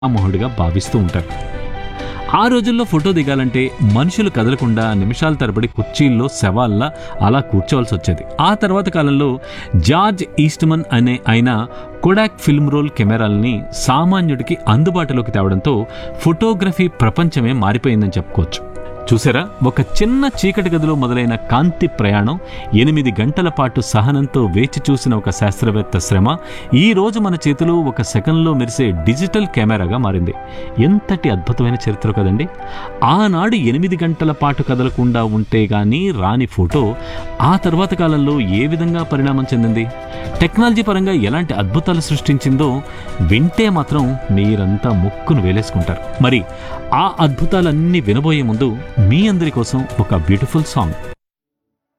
పితామహుడిగా భావిస్తూ ఉంటారు ఆ రోజుల్లో ఫోటో దిగాలంటే మనుషులు కదలకుండా నిమిషాల తరబడి కుర్చీల్లో శవాల్లా అలా కూర్చోవలసి వచ్చేది ఆ తర్వాత కాలంలో జార్జ్ ఈస్ట్మన్ అనే ఆయన కొడాక్ ఫిల్మ్ రోల్ కెమెరాల్ని సామాన్యుడికి అందుబాటులోకి తేవడంతో ఫోటోగ్రఫీ ప్రపంచమే మారిపోయిందని చెప్పుకోవచ్చు చూసారా ఒక చిన్న చీకటి గదిలో మొదలైన కాంతి ప్రయాణం ఎనిమిది గంటల పాటు సహనంతో వేచి చూసిన ఒక శాస్త్రవేత్త శ్రమ ఈ రోజు మన చేతిలో ఒక సెకండ్లో మెరిసే డిజిటల్ కెమెరాగా మారింది ఎంతటి అద్భుతమైన చరిత్ర కదండి ఆనాడు ఎనిమిది గంటల పాటు కదలకుండా ఉంటే గానీ రాని ఫోటో ఆ తర్వాత కాలంలో ఏ విధంగా పరిణామం చెందింది టెక్నాలజీ పరంగా ఎలాంటి అద్భుతాలు సృష్టించిందో వింటే మాత్రం మీరంతా ముక్కును వేలేసుకుంటారు మరి ఆ అద్భుతాలన్నీ వినబోయే ముందు మీ అందరి కోసం ఒక బ్యూటిఫుల్ సాంగ్